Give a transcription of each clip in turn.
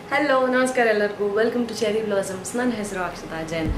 hello ನಮಸ್ಕಾರ ಎಲ್ಲರಿಗೂ welcome to cherry blossoms ನನ್ನ ಹೆಸರು ಅಕ್ಷತಾ ಜೈನ್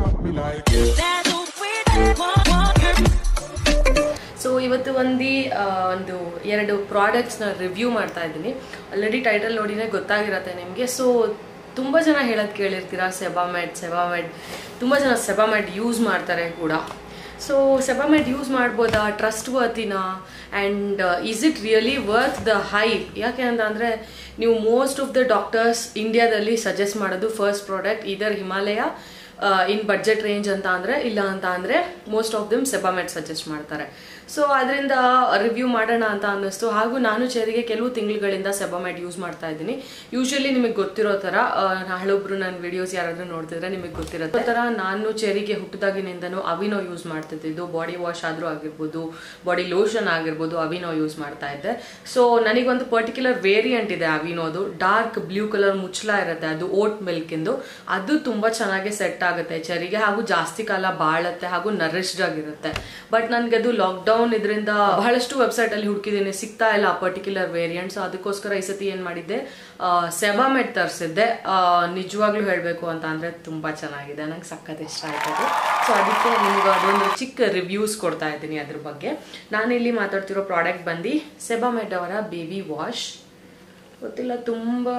ಸೊ ಇವತ್ತು ಒಂದು ಒಂದು ಎರಡು ಪ್ರಾಡಕ್ಟ್ಸ್ನ ರಿವ್ಯೂ ಮಾಡ್ತಾ ಇದ್ದೀನಿ ಆಲ್ರೆಡಿ ಟೈಟಲ್ ನೋಡಿನೇ ಗೊತ್ತಾಗಿರತ್ತೆ ನಿಮಗೆ ಸೊ ತುಂಬ ಜನ ಹೇಳೋದು ಕೇಳಿರ್ತೀರ ಸೆಬಾಮೆಡ್ ಸೆಬಾಮೆಡ್ ತುಂಬ ಜನ ಸೆಬಾಮೆಡ್ ಯೂಸ್ ಮಾಡ್ತಾರೆ ಕೂಡ ಸೊ ಸೆಬಾಮೆಡ್ ಯೂಸ್ ಮಾಡ್ಬೋದಾ ಟ್ರಸ್ಟ್ ವರ್ತಿನಾ and is it really worth the hype ಯಾಕೆ ಅಂತಂದರೆ ನೀವು ಮೋಸ್ಟ್ ಆಫ್ ದ ಡಾಕ್ಟರ್ಸ್ ಇಂಡಿಯಾದಲ್ಲಿ ಸಜೆಸ್ಟ್ ಮಾಡೋದು ಫಸ್ಟ್ ಪ್ರಾಡಕ್ಟ್ ಇದರ್ ಹಿಮಾಲಯ ಇನ್ ಬಡ್ಜೆಟ್ ರೇಂಜ್ ಅಂತ ಅಂದರೆ ಇಲ್ಲ ಅಂತ ಅಂದರೆ most of them Sebamed suggest ಮಾಡ್ತಾರೆ ಸೊ ಅದರಿಂದ ರಿವ್ಯೂ ಮಾಡೋಣ ಅಂತ ಅನ್ನಿಸ್ತು ಹಾಗೂ ನಾನು ಚೆರಿಗೆ ಕೆಲವು ತಿಂಗಳುಗಳಿಂದ ಸೆಬಾಮೆಟ್ ಯೂಸ್ ಮಾಡ್ತಾ ಇದ್ದೀನಿ ಯೂಶಲಿ ನಿಮಗೆ ಗೊತ್ತಿರೋ ಥರ ಹಳೊಬ್ರು ನನ್ನ ವಿಡಿಯೋಸ್ ಯಾರಾದರೂ ನೋಡ್ತಿದ್ರೆ ನಿಮಗೆ ಗೊತ್ತಿರುತ್ತೆ ಆ ಥರ ನಾನು ಚೆರಿಗೆ ಹುಟ್ಟಿದಾಗಿನಿಂದನೂ ಅವಿನೋ ಯೂಸ್ ಮಾಡ್ತಿದ್ದು ಬಾಡಿ ವಾಶ್ ಆದರೂ ಆಗಿರ್ಬೋದು ಬಾಡಿ ಲೋಷನ್ ಆಗಿರ್ಬೋದು ಅವಿನೋ ಯೂಸ್ ಮಾಡ್ತಾ ಇದ್ದೆ ಸೊ ನನಗೊಂದು ಪರ್ಟಿಕ್ಯುಲರ್ ವೇರಿಯಂಟ್ ಇದೆ ಅವಿನೋದು ಡಾರ್ಕ್ ಬ್ಲೂ ಕಲರ್ ಮುಚ್ಚಲ ಇರುತ್ತೆ ಅದು ಓಟ್ ಮಿಲ್ಕಿಂದು ಅದು ತುಂಬ ಚೆನ್ನಾಗಿ ಸೆಟ್ ಆಗುತ್ತೆ ಚೆರಿಗೆ ಹಾಗೂ ಜಾಸ್ತಿ ಕಾಲ ಬಾಳತ್ತೆ ಹಾಗೂ ನರಿಶ್ಡ್ ಆಗಿರುತ್ತೆ ಬಟ್ ನನಗೆ ಅದು ಲಾಕ್ಡೌನ್ ಇದರಿಂದ ಬಹಳಷ್ಟು ವೆಬ್ಸೈಟ್ ಅಲ್ಲಿ ಹುಡುಕಿದ್ದೀನಿ ಸಿಗ್ತಾ ಇಲ್ಲ ಆ ಪರ್ಟಿಕ್ಯುಲರ್ ವೇರಿಯಂಟ್ ಸೊ ಅದಕ್ಕೋಸ್ಕರ ಈ ಸತಿ ಏನ್ ಮಾಡಿದ್ದೆ ಸೆಬಾಮೆಟ್ ತರಿಸಿದ್ದೆ ನಿಜವಾಗ್ಲೂ ಹೇಳಬೇಕು ಅಂತ ಅಂದ್ರೆ ತುಂಬಾ ಚೆನ್ನಾಗಿದೆ ನಂಗೆ ಸಖತ್ ಇಷ್ಟ ಆಯ್ತದು ಸೊ ಅದಕ್ಕೆ ನಿಮ್ಗೆ ಅದೊಂದು ಚಿಕ್ಕ ರಿವ್ಯೂಸ್ ಕೊಡ್ತಾ ಇದ್ದೀನಿ ಅದ್ರ ಬಗ್ಗೆ ನಾನಿಲ್ಲಿ ಮಾತಾಡ್ತಿರೋ ಪ್ರಾಡಕ್ಟ್ ಬಂದು ಸೆಬಾಮೆಟ್ ಅವರ ಬೇಬಿ ವಾಶ್ ಗೊತ್ತಿಲ್ಲ ತುಂಬ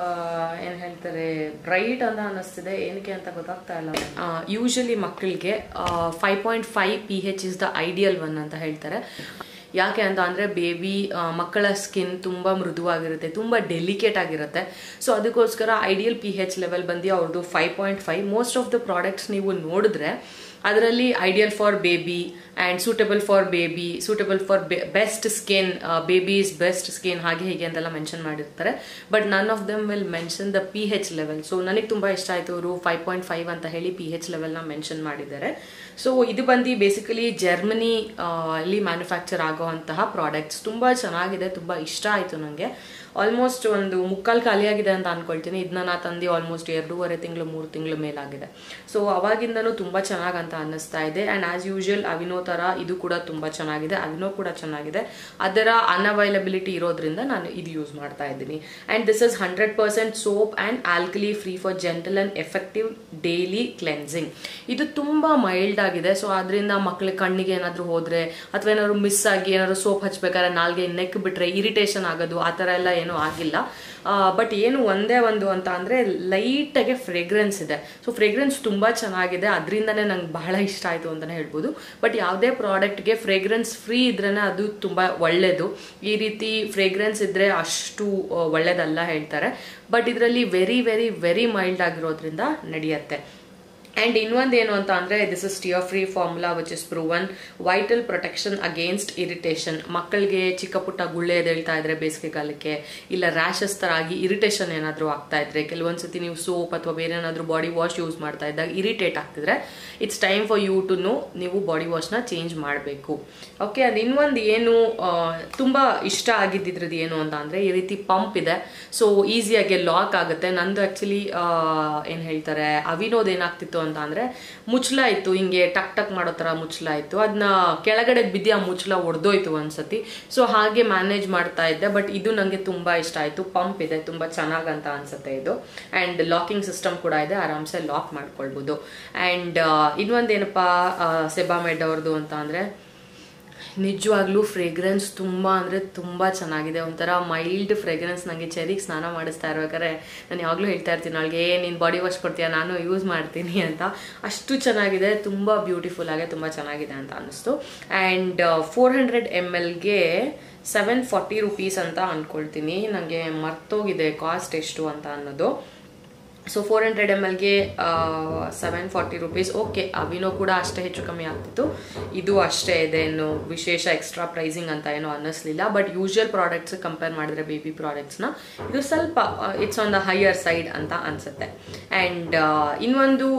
ಏನು ಹೇಳ್ತಾರೆ ಬ್ರೈಟ್ ಅಂತ ಅನ್ನಿಸ್ತಿದೆ ಏನಕ್ಕೆ ಅಂತ ಗೊತ್ತಾಗ್ತಾ ಇಲ್ಲ ಯೂಶಲಿ ಮಕ್ಕಳಿಗೆ five point five P H is the ideal one ಅಂತ ಹೇಳ್ತಾರೆ ಯಾಕೆ ಅಂತ ಅಂದರೆ ಬೇಬಿ ಮಕ್ಕಳ ಸ್ಕಿನ್ ತುಂಬ ಮೃದುವಾಗಿರುತ್ತೆ ತುಂಬ ಡೆಲಿಕೇಟ್ ಆಗಿರುತ್ತೆ ಸೊ ಅದಕ್ಕೋಸ್ಕರ ಐಡಿಯಲ್ ಪಿ ಹೆಚ್ ಲೆವೆಲ್ ಬಂದು ಅವ್ರದ್ದು five point five most of the products ನೀವು ನೋಡಿದ್ರೆ ಅದರಲ್ಲಿ ideal for baby and suitable for baby suitable for best skin babies best skin ಹಾಗೆ ಹೀಗೆ ಅಂತೆಲ್ಲ ಮೆನ್ಷನ್ ಮಾಡಿರ್ತಾರೆ but none of them will mention the P H level so ನನಗೆ ತುಂಬ ಇಷ್ಟ ಆಯಿತು ಅವರು ಫೈವ್ ಪಾಯಿಂಟ್ ಫೈವ್ ಅಂತ ಹೇಳಿ ಪಿ ಹೆಚ್ ಲೆವೆಲ್ನ ಮೆನ್ಷನ್ ಮಾಡಿದ್ದಾರೆ ಸೊ ಇದು ಬಂದು ಬೇಸಿಕಲಿ ಜರ್ಮನಿ ಅಲ್ಲಿ ಮ್ಯಾನುಫ್ಯಾಕ್ಚರ್ ಆಗೋವಂತಹ ಪ್ರಾಡಕ್ಟ್ಸ್ ತುಂಬ ಚೆನ್ನಾಗಿದೆ ತುಂಬ ಇಷ್ಟ ಆಯಿತು ನನಗೆ ಆಲ್ಮೋಸ್ಟ್ ಒಂದು ಮುಕ್ಕಾಲು ಖಾಲಿಯಾಗಿದೆ ಅಂತ ಅನ್ಕೊಳ್ತೀನಿ ಇದನ್ನ ನಾ ತಂದು ಆಲ್ಮೋಸ್ಟ್ ಎರಡೂವರೆ ತಿಂಗಳು ಮೂರು ತಿಂಗಳು ಮೇಲಾಗಿದೆ ಸೊ ಅವಾಗಿಂದನೂ ತುಂಬ ಚೆನ್ನಾಗಿ ಅಂತ ಅನ್ನಿಸ್ತಾ ಇದೆ ಆ್ಯಂಡ್ ಆಸ್ ಯೂಶುವಲ್ ಅವಿನೋ ಥರ ಇದು ಕೂಡ ತುಂಬ ಚೆನ್ನಾಗಿದೆ ಅವಿನೋ ಕೂಡ ಚೆನ್ನಾಗಿದೆ ಅದರ ಅನ್ಅವೈಲಬಿಲಿಟಿ ಇರೋದ್ರಿಂದ ನಾನು ಇದು ಯೂಸ್ ಮಾಡ್ತಾ ಇದ್ದೀನಿ and this is hundred percent soap and alkali free for gentle and effective daily cleansing ಇದು ತುಂಬ ಮೈಲ್ಡ್ ಆಗಿದೆ ಸೊ ಅದರಿಂದ ಮಕ್ಳ ಕಣ್ಣಿಗೆ ಏನಾದರೂ ಹೋದರೆ ಅಥವಾ ಏನಾದ್ರು ಮಿಸ್ ಆಗಿ ಏನಾದ್ರು ಸೋಪ್ ಹಚ್ಬೇಕಾದ್ರೆ ನಾಲ್ಗೆ ನೆಕ್ ಬಿಟ್ರೆ ಇರಿಟೇಷನ್ ಆಗೋದು ಆ ಥರ ಎಲ್ಲ ಏನೂ ಆಗಿಲ್ಲ ಬಟ್ ಏನು ಒಂದೇ ಒಂದು ಅಂತ ಅಂದರೆ ಲೈಟಾಗೆ ಫ್ರೇಗ್ರೆನ್ಸ್ ಇದೆ ಸೊ ಫ್ರೇಗ್ರೆನ್ಸ್ ತುಂಬ ಚೆನ್ನಾಗಿದೆ ಅದರಿಂದನೇ ನಂಗೆ ಬಹಳ ಇಷ್ಟ ಆಯಿತು ಅಂತಲೇ ಹೇಳ್ಬೋದು ಬಟ್ ಯಾವುದೇ ಪ್ರಾಡಕ್ಟ್ಗೆ ಫ್ರೇಗ್ರೆನ್ಸ್ ಫ್ರೀ ಇದ್ರೇ ಅದು ತುಂಬ ಒಳ್ಳೆಯದು ಈ ರೀತಿ ಫ್ರೇಗ್ರೆನ್ಸ್ ಇದ್ದರೆ ಅಷ್ಟು ಒಳ್ಳೇದಲ್ಲ ಹೇಳ್ತಾರೆ ಬಟ್ ಇದರಲ್ಲಿ ವೆರಿ ವೆರಿ ವೆರಿ ಮೈಲ್ಡ್ ಆಗಿರೋದ್ರಿಂದ ನಡೆಯುತ್ತೆ ಆ್ಯಂಡ್ ಇನ್ನೊಂದು ಏನು ಅಂತ ಅಂದರೆ this is tear free formula which is proven vital protection against irritation ಮಕ್ಕಳಿಗೆ ಚಿಕ್ಕ ಪುಟ್ಟ ಗುಳ್ಳೆ ಎದ್ದೇಳ್ತಾ ಇದ್ರೆ ಬೇಸಿಗೆಗಾಲಕ್ಕೆ ಇಲ್ಲ ರ್ಯಾಷಸ್ ಥರ ಆಗಿ ಇರಿಟೇಷನ್ ಏನಾದರೂ ಆಗ್ತಾ ಇದ್ರೆ ಕೆಲವೊಂದು ಸತಿ ನೀವು ಸೋಪ್ ಅಥವಾ ಬೇರೆ ಏನಾದರೂ ಬಾಡಿ ವಾಶ್ ಯೂಸ್ ಮಾಡ್ತಾ ಇದ್ದಾಗ ಇರಿಟೇಟ್ ಆಗ್ತಿದ್ರೆ it's time for you to know ನೀವು ಬಾಡಿ ವಾಶ್ನ ಚೇಂಜ್ ಮಾಡಬೇಕು ಓಕೆ ಅದು ಇನ್ನೊಂದು ಏನು ತುಂಬ ಇಷ್ಟ ಆಗಿದ್ದಿದ್ರದ್ದು ಏನು ಅಂತ ಅಂದರೆ ಈ ರೀತಿ ಪಂಪ್ ಇದೆ ಸೊ ಈಸಿಯಾಗಿ ಲಾಕ್ ಆಗುತ್ತೆ ನಂದು ಆ್ಯಕ್ಚುಲಿ ಏನು ಹೇಳ್ತಾರೆ ಅವಿನೋದು ಏನಾಗ್ತಿತ್ತು ಅಂತ ಅಂದ್ರೆ ಮುಚ್ಚಲ ಇತ್ತು ಹಿಂಗೆ ಟಕ್ ಟಕ್ ಮಾಡೋ ತರ ಮುಚ್ಚಲ ಇತ್ತು ಅದನ್ನ ಕೆಳಗಡೆ ಬಿದ್ದಿ ಆ ಮುಚ್ಚಲ ಒಡೆದೋಯ್ತು ಒಂದ್ಸತಿ ಸೊ ಹಾಗೆ ಮ್ಯಾನೇಜ್ ಮಾಡ್ತಾ ಇದ್ದೆ ಬಟ್ ಇದು ನನಗೆ ತುಂಬಾ ಇಷ್ಟ ಆಯ್ತು ಪಂಪ್ ಇದೆ ತುಂಬಾ ಚೆನ್ನಾಗಂತ ಅನ್ಸುತ್ತೆ ಇದು ಅಂಡ್ ಲಾಕಿಂಗ್ ಸಿಸ್ಟಮ್ ಕೂಡ ಇದೆ ಆರಾಮ್ಸೆ ಲಾಕ್ ಮಾಡ್ಕೊಳ್ಬಹುದು ಅಂಡ್ ಇನ್ನೊಂದೇನಪ್ಪ ಸೆಬಾಮೆಡ್ ಅವ್ರದ್ದು ಅಂತ ಅಂದ್ರೆ ನಿಜವಾಗ್ಲೂ ಫ್ರೇಗ್ರೆನ್ಸ್ ತುಂಬ ಅಂದರೆ ತುಂಬ ಚೆನ್ನಾಗಿದೆ ಒಂಥರ ಮೈಲ್ಡ್ ಫ್ರೇಗ್ರೆನ್ಸ್ ನನಗೆ ಚೆರಿಗೆ ಸ್ನಾನ ಮಾಡಿಸ್ತಾ ಇರ್ಬೇಕಾದ್ರೆ ನಾನು ಯಾವಾಗಲೂ ಹೇಳ್ತಾ ಇರ್ತೀನಿ ಅವಳಿಗೆ ನೀನು ಬಾಡಿ ವಾಶ್ ಕೊಡ್ತೀಯ ನಾನು ಯೂಸ್ ಮಾಡ್ತೀನಿ ಅಂತ ಅಷ್ಟು ಚೆನ್ನಾಗಿದೆ ತುಂಬ ಬ್ಯೂಟಿಫುಲ್ ಆಗಿ ತುಂಬ ಚೆನ್ನಾಗಿದೆ ಅಂತ ಅನ್ನಿಸ್ತು ಆ್ಯಂಡ್ ಫೋರ್ ಹಂಡ್ರೆಡ್ ಎಮ್ ಎಲ್ಗೆ ಸೆವೆನ್ ಫಾರ್ಟಿ ರುಪೀಸ್ ಅಂತ ಅಂದ್ಕೊಳ್ತೀನಿ ನನಗೆ ಮರ್ತೋಗಿದೆ ಕಾಸ್ಟ್ ಎಷ್ಟು ಅಂತ ಅನ್ನೋದು ಸೊ ಫೋರ್ ಹಂಡ್ರೆಡ್ ಎಮ್ ಎಲ್ಗೆ seven forty rupees okay Aveeno ಕೂಡ ಅಷ್ಟೇ ಹೆಚ್ಚು ಕಮ್ಮಿ ಆಗ್ತಿತ್ತು ಇದು ಅಷ್ಟೇ ಇದೆ ಏನು ವಿಶೇಷ ಎಕ್ಸ್ಟ್ರಾ ಪ್ರೈಸಿಂಗ್ ಅಂತ ಏನೋ ಅನ್ನಿಸ್ಲಿಲ್ಲ ಬಟ್ ಯೂಶುವಲ್ ಪ್ರಾಡಕ್ಟ್ಸ್ ಕಂಪೇರ್ ಮಾಡಿದ್ರೆ ಬೇಬಿ ಪ್ರಾಡಕ್ಟ್ಸ್ನ ಇದು ಸ್ವಲ್ಪ it's on the higher side ಅಂತ ಅನ್ಸುತ್ತೆ ಆ್ಯಂಡ್ ಇನ್ನೊಂದು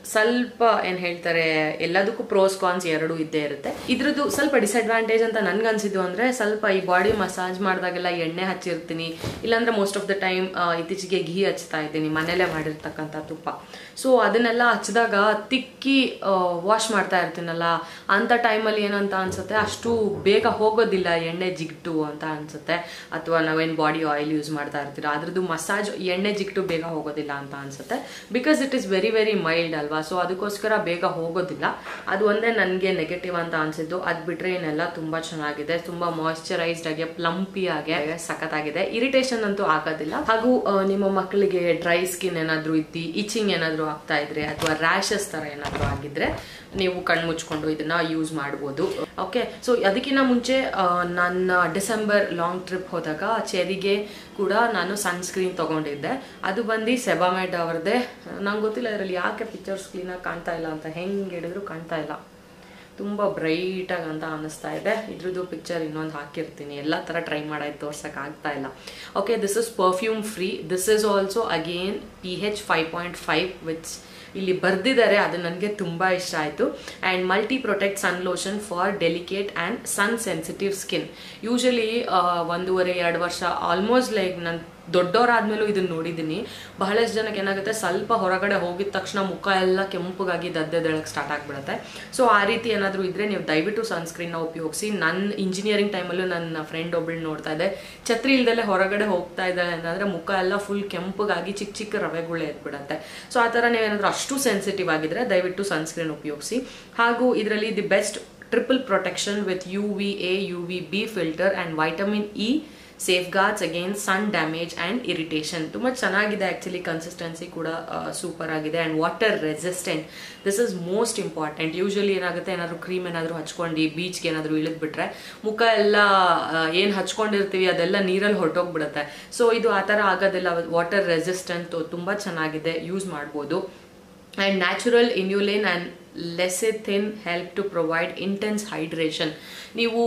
ಸ್ವಲ್ಪ ಏನ್ ಹೇಳ್ತಾರೆ ಎಲ್ಲದಕ್ಕೂ ಪ್ರೋಸ್ ಕಾನ್ಸ್ ಎರಡು ಇದ್ದೇ ಇರುತ್ತೆ ಇದ್ರದ್ದು ಸ್ವಲ್ಪ ಡಿಸ್ಅಡ್ವಾಂಟೇಜ್ ಅಂತ ನನ್ಗನ್ಸಿದ್ದು ಅಂದ್ರೆ ಸ್ವಲ್ಪ ಈ ಬಾಡಿ ಮಸಾಜ್ ಮಾಡಿದಾಗೆಲ್ಲ ಎಣ್ಣೆ ಹಚ್ಚಿರ್ತೀನಿ ಇಲ್ಲಾಂದ್ರೆ ಮೋಸ್ಟ್ ಆಫ್ ದ ಟೈಮ್ ಇತ್ತೀಚೆಗೆ ಘೀ ಹಚ್ತಾ ಇದ್ದೀನಿ ಮನೇಲೆ ಮಾಡಿರ್ತಕ್ಕಂಥ ತುಪ್ಪ ಸೊ ಅದನ್ನೆಲ್ಲ ಹಚ್ಚಿದಾಗ ತಿಕ್ಕಿ ವಾಶ್ ಮಾಡ್ತಾ ಇರ್ತೀನಲ್ಲ ಅಂತ ಟೈಮಲ್ಲಿ ಏನಂತ ಅನ್ಸುತ್ತೆ ಅಷ್ಟು ಬೇಗ ಹೋಗೋದಿಲ್ಲ ಎಣ್ಣೆ ಜಿಗ್ಟು ಅಂತ ಅನ್ಸುತ್ತೆ ಅಥವಾ ನಾವೇನು ಬಾಡಿ ಆಯಿಲ್ ಯೂಸ್ ಮಾಡ್ತಾ ಇರ್ತೀರ ಅದ್ರದ್ದು ಮಸಾಜ್ ಎಣ್ಣೆ ಜಿಗ್ಟು ಬೇಗ ಹೋಗೋದಿಲ್ಲ ಅಂತ ಅನ್ಸುತ್ತೆ because it is very very mild ಅಲ್ವಾ ಸೊ ಅದಕ್ಕೋಸ್ಕರ ಬೇಗ ಹೋಗೋದಿಲ್ಲ ಅದು ಒಂದೇ ನನಗೆ ನೆಗೆಟಿವ್ ಅಂತ ಅನ್ಸಿದ್ದು ಅದ್ ಬಿಟ್ರೆ ಏನೆಲ್ಲ ತುಂಬಾ ಚೆನ್ನಾಗಿದೆ ತುಂಬಾ ಮಾಯಿಶ್ಚರೈಸ್ಡ್ ಆಗಿ ಪ್ಲಂಪಿ ಆಗಿ ಸಖತ್ತಾಗಿದೆ ಇರಿಟೇಷನ್ ಅಂತೂ ಆಗೋದಿಲ್ಲ ಹಾಗೂ ಆ, ನಿಮ್ಮ ಮಕ್ಕಳಿಗೆ ಡ್ರೈ ಸ್ಕಿನ್ ಏನಾದ್ರೂ ಇದ್ದಿ ಇಚಿಂಗ್ ಏನಾದ್ರೂ ಆಗ್ತಾ ಇದ್ರೆ ಅಥವಾ ರ್ಯಾಷಸ್ ತರ ಏನಾದ್ರೂ ಆಗಿದ್ರೆ ನೀವು ಕಣ್ಣು ಮುಚ್ಕೊಂಡು ಇದನ್ನ ಯೂಸ್ ಮಾಡ್ಬೋದು ಓಕೆ ಸೊ ಅದಕ್ಕಿಂತ ಮುಂಚೆ ಆ, ನನ್ನ ಡಿಸೆಂಬರ್ ಲಾಂಗ್ ಟ್ರಿಪ್ ಹೋದಾಗ ಚೆರಿಗೆ ಕೂಡ ನಾನು ಸನ್ಸ್ಕ್ರೀನ್ ತಗೊಂಡಿದ್ದೆ ಅದು ಬಂದು ಸೆಬಾಮೆಡ್ ಅವ್ರದ್ದೇ ನಂಗೆ ಗೊತ್ತಿಲ್ಲ ಇದರಲ್ಲಿ ಯಾಕೆ ಪಿಕ್ಚರ್ಸ್ ಕ್ಲೀನಾಗಿ ಕಾಣ್ತಾ ಇಲ್ಲ ಅಂತ ಹೆಂಗೆ ಹಿಡಿದ್ರು ಕಾಣ್ತಾ ಇಲ್ಲ ತುಂಬ ಬ್ರೈಟಾಗಿ ಅಂತ ಅನ್ನಿಸ್ತಾ ಇದೆ ಇದ್ರದ್ದು ಪಿಕ್ಚರ್ ಇನ್ನೊಂದು ಹಾಕಿರ್ತೀನಿ ಎಲ್ಲ ಥರ ಟ್ರೈ ಮಾಡಾಯ್ತು ತೋರ್ಸಕ್ಕೆ ಆಗ್ತಾ ಇಲ್ಲ okay this is perfume free this is also again P H five point five which ಇಲ್ಲಿ ಬರ್ದಿದ್ದಾರೆ ಅದು ನನಗೆ ತುಂಬ ಇಷ್ಟ ಆಯಿತು and multi protect sun lotion for delicate and sun sensitive skin usually ಒಂದೂವರೆ ಎರಡು ವರ್ಷ ಆಲ್ಮೋಸ್ಟ್ ಲೈಕ್ ನಾನು ದೊಡ್ಡವರಾದ್ಮೇಲೂ ಇದನ್ನ ನೋಡಿದ್ದೀನಿ ಬಹಳಷ್ಟು ಜನಕ್ಕೆ ಏನಾಗುತ್ತೆ ಸ್ವಲ್ಪ ಹೊರಗಡೆ ಹೋಗಿದ ತಕ್ಷಣ ಮುಖ ಎಲ್ಲ ಕೆಂಪಗಾಗಿ ದದ್ದೆದಳಕ್ಕೆ ಸ್ಟಾರ್ಟ್ ಆಗಿಬಿಡುತ್ತೆ ಸೊ ಆ ರೀತಿ ಏನಾದರೂ ಇದ್ರೆ ನೀವು ದಯವಿಟ್ಟು ಸನ್ಸ್ಕ್ರೀನ್ನ ಉಪಯೋಗಿಸಿ ನನ್ನ ಇಂಜಿನಿಯರಿಂಗ್ ಟೈಮಲ್ಲೂ ನನ್ನ ಫ್ರೆಂಡ್ ಒಬ್ಬಳು ನೋಡ್ತಾ ಇದ್ದೆ ಛತ್ರಿ ಇಲ್ದಲೆ ಹೊರಗಡೆ ಹೋಗ್ತಾ ಇದ್ದಾಳೆ ಅಂತಂದ್ರೆ ಮುಖ ಎಲ್ಲ ಫುಲ್ ಕೆಂಪಗಾಗಿ ಚಿಕ್ಕ ಚಿಕ್ಕ ರವೆಗಳೇ ಎದ್ಬಿಡುತ್ತೆ ಸೊ ಆ ಥರ ನೀವೇನಾದರೂ ಅಷ್ಟು ಸೆನ್ಸಿಟಿವ್ ಆಗಿದ್ರೆ ದಯವಿಟ್ಟು ಸನ್ಸ್ಕ್ರೀನ್ ಉಪಯೋಗಿಸಿ ಹಾಗೂ ಇದರಲ್ಲಿ the best triple protection with U V A U V B filter and vitamin E safeguards against sun damage and irritation ತುಂಬ ಚೆನ್ನಾಗಿದೆ ಆ್ಯಕ್ಚುಲಿ ಕನ್ಸಿಸ್ಟೆನ್ಸಿ ಕೂಡ ಸೂಪರ್ ಆಗಿದೆ and water resistant this is most important usually ಏನಾಗುತ್ತೆ ಏನಾದರೂ cream ಏನಾದರೂ ಹಚ್ಕೊಂಡು ಬೀಚ್ಗೆ ಏನಾದರೂ ಇಳಿದ್ಬಿಟ್ರೆ ಮುಖ ಎಲ್ಲ ಏನು ಹಚ್ಕೊಂಡಿರ್ತೀವಿ ಅದೆಲ್ಲ ನೀರಲ್ಲಿ ಹೊರಟೋಗ್ಬಿಡುತ್ತೆ ಸೊ ಇದು ಆ ಥರ ಆಗೋದಿಲ್ಲ ವಾಟರ್ ರೆಸಿಸ್ಟೆಂಟ್ ತುಂಬ ಚೆನ್ನಾಗಿದೆ ಯೂಸ್ ಮಾಡ್ಬೋದು and natural inulin and lecithin help to provide intense hydration ನೀವು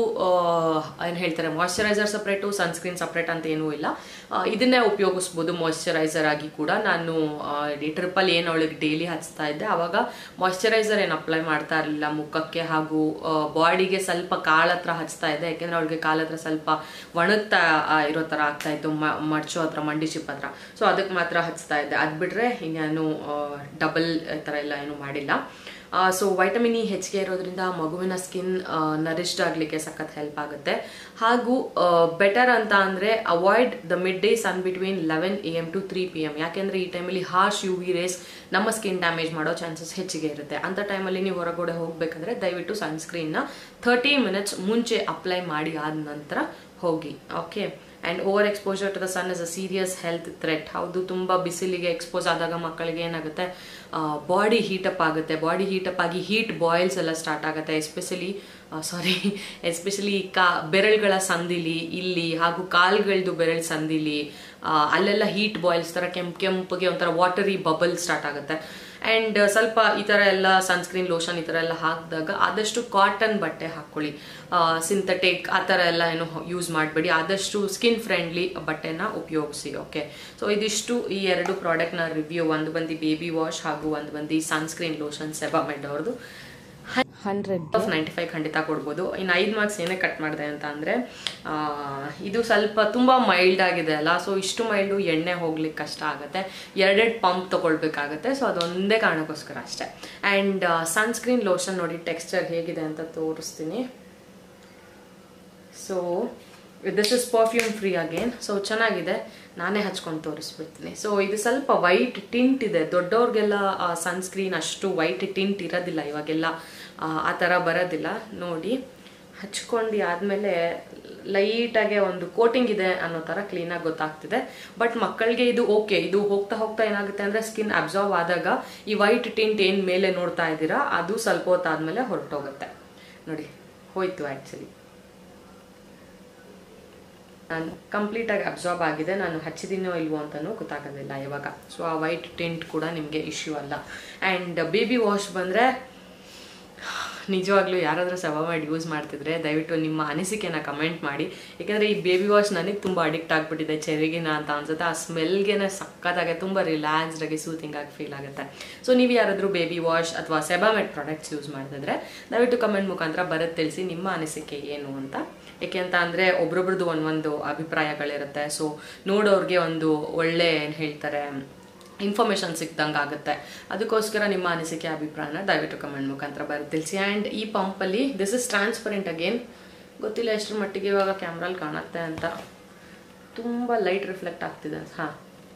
ಏನು ಹೇಳ್ತಾರೆ ಮಾಯ್ಶ್ಚರೈಸರ್ ಸಪ್ರೇಟು ಸನ್ಸ್ಕ್ರೀನ್ ಸಪ್ರೇಟ್ ಅಂತ ಏನೂ ಇಲ್ಲ ಆ, ಇದನ್ನೇ ಉಪಯೋಗಿಸ್ಬೋದು ಮಾಯ್ಶ್ಚರೈಸರ್ ಆಗಿ ಕೂಡ ನಾನು ಟ್ರಿಪಲ್ ಏನು ಅವಳಿಗೆ ಡೈಲಿ ಹಚ್ತಾ ಇದ್ದೆ ಆವಾಗ ಮಾಯ್ಶ್ಚರೈಸರ್ ಏನು ಅಪ್ಲೈ ಮಾಡ್ತಾ ಇರಲಿಲ್ಲ ಮುಖಕ್ಕೆ ಹಾಗೂ ಬಾಡಿಗೆ ಸ್ವಲ್ಪ ಕಾಲ ಹತ್ರ ಹಚ್ತಾ ಇದ್ದೆ ಯಾಕೆಂದ್ರೆ ಅವಳಿಗೆ ಕಾಲ ಹತ್ರ ಸ್ವಲ್ಪ ಒಣಗ್ತಾ ಆ, ಇರೋ ಥರ ಆಗ್ತಾ ಇತ್ತು ಮ- ಮಡ್ಚೋ ಹತ್ರ ಮಂಡಿ ಚಿಪ್ ಹತ್ರ ಸೊ ಅದಕ್ಕೆ ಮಾತ್ರ ಹಚ್ತಾ ಇದ್ದೆ ಅದು ಬಿಟ್ರೆ ಇನ್ನೇನು ಡಬಲ್ ಥರ ಎಲ್ಲ ಏನು ಮಾಡಿಲ್ಲ ಸೊ ವೈಟಮಿನ್ ಇ ಹೆಚ್ಚಿಗೆ ಇರೋದ್ರಿಂದ ಮಗುವಿನ ಸ್ಕಿನ್ ನರಿಷ್ಡ್ ಆಗಲಿಕ್ಕೆ ಸಖತ್ ಹೆಲ್ಪ್ ಆಗುತ್ತೆ ಹಾಗೂ ಬೆಟರ್ ಅಂತ ಅಂದರೆ avoid the midday sun between eleven A M to three P M ಯಾಕೆಂದರೆ ಈ ಟೈಮಲ್ಲಿ ಹಾರ್ಶ್ ಯು ವಿ ರೇಸ್ ನಮ್ಮ ಸ್ಕಿನ್ ಡ್ಯಾಮೇಜ್ ಮಾಡೋ ಚಾನ್ಸಸ್ ಹೆಚ್ಚಿಗೆ ಇರುತ್ತೆ ಅಂಥ ಟೈಮಲ್ಲಿ ನೀವು ಹೊರಗಡೆ ಹೋಗಬೇಕಂದ್ರೆ ದಯವಿಟ್ಟು ಸನ್ಸ್ಕ್ರೀನ್ನ ಥರ್ಟಿ ಮಿನಿಟ್ಸ್ ಮುಂಚೆ ಅಪ್ಲೈ ಮಾಡಿ ಆದ ನಂತರ ಹೋಗಿ okay and over exposure to the sun is a serious health threat ಹೌದು ತುಂಬ ಬಿಸಿಲಿಗೆ ಎಕ್ಸ್ಪೋಸ್ ಆದಾಗ ಮಕ್ಕಳಿಗೆ ಏನಾಗುತ್ತೆ ಬಾಡಿ ಹೀಟಪ್ ಆಗುತ್ತೆ ಬಾಡಿ ಹೀಟಪ್ ಆಗಿ ಹೀಟ್ ಬಾಯ್ಲ್ಸ್ ಎಲ್ಲ ಸ್ಟಾರ್ಟ್ ಆಗುತ್ತೆ ಎಸ್ಪೆಷಲಿ ಸಾರಿ ಎಸ್ಪೆಷಲಿ ಕಾ ಬೆರಳುಗಳ ಸಂದಿಲಿ ಇಲ್ಲಿ ಹಾಗೂ ಕಾಲ್ಗಳದ್ದು ಬೆರಳು ಸಂದಿಲಿ ಆ, ಅಲ್ಲೆಲ್ಲ ಹೀಟ್ ಬಾಯ್ಲ್ಸ್ ಥರ ಕೆಂಪು ಕೆಂಪಗೆ ಒಂಥರ ವಾಟರಿ ಬಬಲ್ ಸ್ಟಾರ್ಟ್ ಆಗುತ್ತೆ ಆ್ಯಂಡ್ ಸ್ವಲ್ಪ ಈ ಥರ ಎಲ್ಲ ಸನ್ಸ್ಕ್ರೀನ್ ಲೋಷನ್ ಈ ಥರ ಎಲ್ಲ ಹಾಕಿದಾಗ ಆದಷ್ಟು ಕಾಟನ್ ಬಟ್ಟೆ ಹಾಕ್ಕೊಳ್ಳಿ ಸಿಂಥೆಟಿಕ್ ಆ ಥರ ಎಲ್ಲ ಏನು ಯೂಸ್ ಮಾಡಬೇಡಿ ಆದಷ್ಟು ಸ್ಕಿನ್ ಫ್ರೆಂಡ್ಲಿ ಬಟ್ಟೆನ ಉಪಯೋಗಿಸಿ ಓಕೆ ಸೊ ಇದಿಷ್ಟು ಈ ಎರಡು ಪ್ರಾಡಕ್ಟ್ನ ರಿವ್ಯೂ ಒಂದು ಬಂದು ಬೇಬಿ ವಾಶ್ ಹಾಗೂ ಒಂದು ಬಂದು ಸನ್ಸ್ಕ್ರೀನ್ ಲೋಷನ್ ಸೆಬಾಮೆಡ್ ಅವ್ರದ್ದು ಹಂಡ್ರೆಡ್ ಆಫ್ ನೈಂಟಿ ಫೈವ್ ಖಂಡಿತ ಕೊಡ್ಬೋದು ಇನ್ನು ಐದು ಮಾರ್ಕ್ಸ್ ಏನೇ ಕಟ್ ಮಾಡಿದೆ ಅಂತ ಅಂದರೆ ಇದು ಸ್ವಲ್ಪ ತುಂಬ ಮೈಲ್ಡ್ ಆಗಿದೆ ಅಲ್ಲ ಸೊ ಇಷ್ಟು ಮೈಲ್ಡು ಎಣ್ಣೆ ಹೋಗ್ಲಿಕ್ಕೆ ಕಷ್ಟ ಆಗುತ್ತೆ ಎರಡೆರಡು ಪಂಪ್ ತೊಗೊಳ್ಬೇಕಾಗತ್ತೆ ಸೊ ಅದೊಂದೇ ಕಾರಣಕ್ಕೋಸ್ಕರ ಅಷ್ಟೇ ಆ್ಯಂಡ್ ಸನ್ಸ್ಕ್ರೀನ್ ಲೋಷನ್ ನೋಡಿ ಟೆಕ್ಸ್ಚರ್ ಹೇಗಿದೆ ಅಂತ ತೋರಿಸ್ತೀನಿ so this is perfume free again so ಚೆನ್ನಾಗಿದೆ ನಾನೇ ಹಚ್ಕೊಂಡು ತೋರಿಸ್ಬಿಡ್ತೀನಿ ಸೊ ಇದು ಸ್ವಲ್ಪ ವೈಟ್ ಟಿಂಟ್ ಇದೆ ದೊಡ್ಡವ್ರಿಗೆಲ್ಲ ಸನ್ಸ್ಕ್ರೀನ್ ಅಷ್ಟು ವೈಟ್ ಟಿಂಟ್ ಇರೋದಿಲ್ಲ ಇವಾಗೆಲ್ಲ ಆ, ಆ ಥರ ಬರೋದಿಲ್ಲ ನೋಡಿ ಹಚ್ಕೊಂಡು ಆದಮೇಲೆ ಲೈಟಾಗೆ ಒಂದು ಕೋಟಿಂಗ್ ಇದೆ ಅನ್ನೋ ಥರ ಕ್ಲೀನಾಗಿ ಗೊತ್ತಾಗ್ತಿದೆ ಬಟ್ ಮಕ್ಕಳಿಗೆ ಇದು ಓಕೆ ಇದು ಹೋಗ್ತಾ ಹೋಗ್ತಾ ಏನಾಗುತ್ತೆ ಅಂದರೆ ಸ್ಕಿನ್ ಅಬ್ಸಾರ್ವ್ ಆದಾಗ ಈ ವೈಟ್ ಟಿಂಟ್ ಏನು ಮೇಲೆ ನೋಡ್ತಾ ಇದ್ದೀರಾ ಅದು ಸ್ವಲ್ಪ ಹೊತ್ತಾದ್ಮೇಲೆ ಹೊರಟೋಗುತ್ತೆ ನೋಡಿ ಹೋಯ್ತು ಆ್ಯಕ್ಚುಲಿ ನಾನು ಕಂಪ್ಲೀಟಾಗಿ ಅಬ್ಸಾರ್ಬ್ ಆಗಿದೆ ನಾನು ಹಚ್ಚಿದ್ದೀನೋ ಇಲ್ವೋ ಅಂತಲೂ ಗೊತ್ತಾಗೋದಿಲ್ಲ ಇವಾಗ ಸೊ ಆ ವೈಟ್ ಟಿಂಟ್ ಕೂಡ ನಿಮಗೆ ಇಶ್ಯೂ ಅಲ್ಲ ಆ್ಯಂಡ್ ಬೇಬಿ ವಾಶ್ ಬಂದರೆ ನಿಜವಾಗ್ಲೂ ಯಾರಾದರೂ ಸೆವಾಮೈಡ್ ಯೂಸ್ ಮಾಡ್ತಿದ್ರೆ ದಯವಿಟ್ಟು ನಿಮ್ಮ ಅನಿಸಿಕೆನ ಕಮೆಂಟ್ ಮಾಡಿ ಯಾಕಂದರೆ ಈ ಬೇಬಿ ವಾಶ್ ನನಗೆ ತುಂಬ ಅಡಿಕ್ಟ್ ಆಗಿಬಿಟ್ಟಿದೆ ಚೆರಿಗಿನ ಅಂತ ಅನ್ಸುತ್ತೆ ಆ ಸ್ಮೆಲ್ಗೆನೆ ಸಕ್ಕತ್ತಾಗೆ ತುಂಬ ರಿಲ್ಯಾಕ್ಸ್ಡ್ ಆಗಿ ಸೂತಿಂಗ್ ಆಗಿ ಫೀಲ್ ಆಗುತ್ತೆ ಸೊ ನೀವು ಯಾರಾದರೂ ಬೇಬಿ ವಾಶ್ ಅಥವಾ ಸೆಬಾಮೆಡ್ ಪ್ರಾಡಕ್ಟ್ಸ್ ಯೂಸ್ ಮಾಡ್ತಿದ್ರೆ ದಯವಿಟ್ಟು ಕಮೆಂಟ್ ಮುಖಾಂತರ ಬರೋದು ತಿಳಿಸಿ ನಿಮ್ಮ ಅನಿಸಿಕೆ ಏನು ಅಂತ ಏಕೆ ಅಂತ ಅಂದರೆ ಒಬ್ರೊಬ್ರದ್ದು ಒಂದೊಂದು ಅಭಿಪ್ರಾಯಗಳಿರುತ್ತೆ ಸೊ ನೋಡೋರಿಗೆ ಒಂದು ಒಳ್ಳೆ ಏನು ಹೇಳ್ತಾರೆ ಇನ್ಫಾರ್ಮೇಷನ್ ಸಿಕ್ದಂಗೆ ಆಗುತ್ತೆ ಅದಕ್ಕೋಸ್ಕರ ನಿಮ್ಮ ಅನಿಸಿಕೆ ಅಭಿಪ್ರಾಯನ ದಯವಿಟ್ಟು ಕಮೆಂಟ್ ಮುಖಾಂತರ ಬರೆದು ತಿಳಿಸಿ ಆ್ಯಂಡ್ ಈ ಪಂಪಲ್ಲಿ ದಿಸ್ ಇಸ್ ಟ್ರಾನ್ಸ್ಪರೆಂಟ್ ಅಗೇನ್ ಗೊತ್ತಿಲ್ಲ ಎಷ್ಟರ ಮಟ್ಟಿಗೆ ಇವಾಗ ಕ್ಯಾಮ್ರಲ್ಲಿ ಕಾಣುತ್ತೆ ಅಂತ ತುಂಬ ಲೈಟ್ ರಿಫ್ಲೆಕ್ಟ್ ಆಗ್ತಿದೆ ಹಾಂ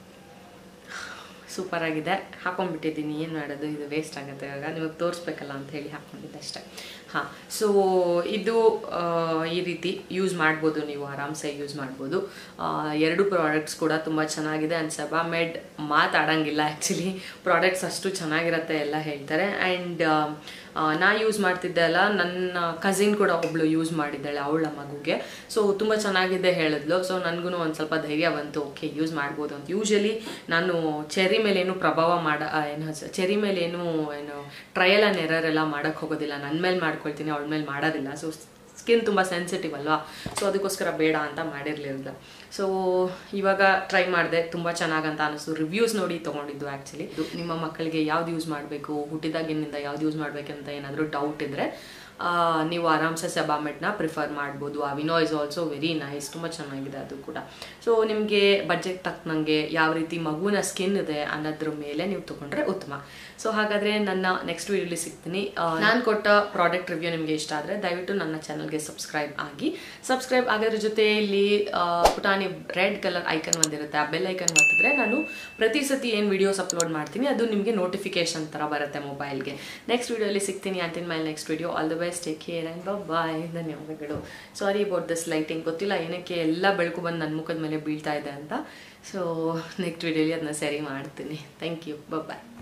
ಸೂಪರ್ ಆಗಿದೆ ಹಾಕೊಂಡ್ಬಿಟ್ಟಿದ್ದೀನಿ ಏನು ಮಾಡೋದು ಇದು ವೇಸ್ಟ್ ಆಗುತ್ತೆ ಇವಾಗ ನಿಮಗೆ ತೋರಿಸ್ಬೇಕಲ್ಲ ಅಂತ ಹೇಳಿ ಹಾಕ್ಕೊಂಡಿದ್ದೆ ಅಷ್ಟೇ ಹಾಂ ಸೊ ಇದು ಆ, ಈ ರೀತಿ ಯೂಸ್ ಮಾಡ್ಬೋದು ನೀವು ಆರಾಮ್ಸೆ ಯೂಸ್ ಮಾಡ್ಬೋದು ಆ, ಎರಡು ಪ್ರಾಡಕ್ಟ್ಸ್ ಕೂಡ ತುಂಬ ಚೆನ್ನಾಗಿದೆ ಆ್ಯಂಡ್ ಸೆಬಾಮೆಡ್ ಮಾತಾಡಂಗಿಲ್ಲ ಆ್ಯಕ್ಚುಲಿ ಪ್ರಾಡಕ್ಟ್ಸ್ ಅಷ್ಟು ಚೆನ್ನಾಗಿರುತ್ತೆ ಎಲ್ಲ ಹೇಳ್ತಾರೆ ಆ್ಯಂಡ್ ನಾ ಯೂಸ್ ಮಾಡ್ತಿದ್ದೆ ಅಲ್ಲ ನನ್ನ ಕಸಿನ್ ಕೂಡ ಒಬ್ಳು ಯೂಸ್ ಮಾಡಿದ್ದಾಳೆ ಅವಳ ಮಗುಗೆ ಸೊ ತುಂಬ ಚೆನ್ನಾಗಿದೆ ಹೇಳಿದ್ಲು ಸೊ ನನಗೂ ಒಂದು ಸ್ವಲ್ಪ ಧೈರ್ಯ ಬಂತು ಓಕೆ ಯೂಸ್ ಮಾಡ್ಬೋದು ಅಂತ ಯೂಶಲಿ ನಾನು ಚೆರಿ ಮೇಲೆ ಏನು ಪ್ರಭಾವ ಮಾಡ ಆ, ಏನು ಚೆರಿ ಮೇಲೆ ಏನು ಏನು ಟ್ರಯಲ್ ಆ್ಯಂಡ್ ಎರರ್ ಎಲ್ಲ ಮಾಡೋಕ್ಕೆ ಹೋಗೋದಿಲ್ಲ ನನ್ನ ಮೇಲೆ ಮಾಡ್ಕೊಳ್ತೀನಿ ಅವಳ ಮೇಲೆ ಮಾಡೋದಿಲ್ಲ ಸೊ ಸ್ಕಿನ್ ತುಂಬ ಸೆನ್ಸಿಟಿವ್ ಅಲ್ವಾ ಸೊ ಅದಕ್ಕೋಸ್ಕರ ಬೇಡ ಅಂತ ಮಾಡಿರಲಿಲ್ಲ ಸೊ ಇವಾಗ ಟ್ರೈ ಮಾಡಿದೆ ತುಂಬ ಚೆನ್ನಾಗಂತ ಅನಿಸ್ತು ರಿವ್ಯೂಸ್ ನೋಡಿ ತೊಗೊಂಡಿದ್ದು ಆ್ಯಕ್ಚುಲಿ ನಿಮ್ಮ ಮಕ್ಕಳಿಗೆ ಯಾವ್ದು ಯೂಸ್ ಮಾಡಬೇಕು ಹುಟ್ಟಿದಾಗಿನಿಂದ ಯಾವ್ದು ಯೂಸ್ ಮಾಡಬೇಕಂತ ಏನಾದರೂ ಡೌಟ್ ಇದ್ದರೆ ಆ, ನೀವು ಆರಾಮ್ಸೆ ಸೆಬಾಮೆಟ್ನ ಪ್ರಿಫರ್ ಮಾಡ್ಬೋದು Aveeno is also very nice ತುಂಬ ಚೆನ್ನಾಗಿದೆ ಅದು ಕೂಡ ಸೊ ನಿಮಗೆ ಬಡ್ಜೆಟ್ ತಕ್ಕನಂಗೆ ಯಾವ ರೀತಿ ಮಗುವಿನ ಸ್ಕಿನ್ ಇದೆ ಅನ್ನೋದ್ರ ಮೇಲೆ ನೀವು ತೊಗೊಂಡ್ರೆ ಉತ್ತಮ ಸೊ ಹಾಗಾದರೆ ನನ್ನ ನೆಕ್ಸ್ಟ್ ವೀಡಿಯೋಲಿ ಸಿಗ್ತೀನಿ ನಾನು ಕೊಟ್ಟ ಪ್ರಾಡಕ್ಟ್ ರಿವ್ಯೂ ನಿಮಗೆ ಇಷ್ಟ ಆದರೆ ದಯವಿಟ್ಟು ನನ್ನ ಚಾನಲ್ಗೆ ಸಬ್ಸ್ಕ್ರೈಬ್ ಆಗಿ ಸಬ್ಸ್ಕ್ರೈಬ್ ಆಗೋದ್ರ ಜೊತೆ ಇಲ್ಲಿ ಆ, ಪುಟಾಣಿ ರೆಡ್ ಕಲರ್ ಐಕನ್ ಒಂದಿರುತ್ತೆ ಆ ಬೆಲ್ ಐಕನ್ ಒತ್ತಿದ್ರೆ ನಾನು ಪ್ರತಿ ಸತಿ ಏನು ವಿಡಿಯೋಸ್ ಅಪ್ಲೋಡ್ ಮಾಡ್ತೀನಿ ಅದು ನಿಮಗೆ ನೋಟಿಫಿಕೇಶನ್ ಥರ ಬರುತ್ತೆ ಮೊಬೈಲ್ಗೆ ನೆಕ್ಸ್ಟ್ ವಿಡಿಯೋಲಿ ಸಿಗ್ತೀನಿ ಅಂತಿನ ಮೇಲೆ next video all the best take care and bye ಧನ್ಯವಾದಗಳು ಸಾರಿ ಅಬೌಟ್ ದಿಸ್ ಲೈಟಿಂಗ್ ಗೊತ್ತಿಲ್ಲ ಏನಕ್ಕೆ ಎಲ್ಲ ಬೆಳಕು ಬಂದು ನನ್ನ ಮುಖದ ಮೇಲೆ ಬೀಳ್ತಾ ಇದೆ ಅಂತ ಸೊ ನೆಕ್ಸ್ಟ್ ವಿಡಿಯೋಲಿ ಅದನ್ನ ಸರಿ ಮಾಡ್ತೀನಿ ಥ್ಯಾಂಕ್ ಯು ಬಾಯ್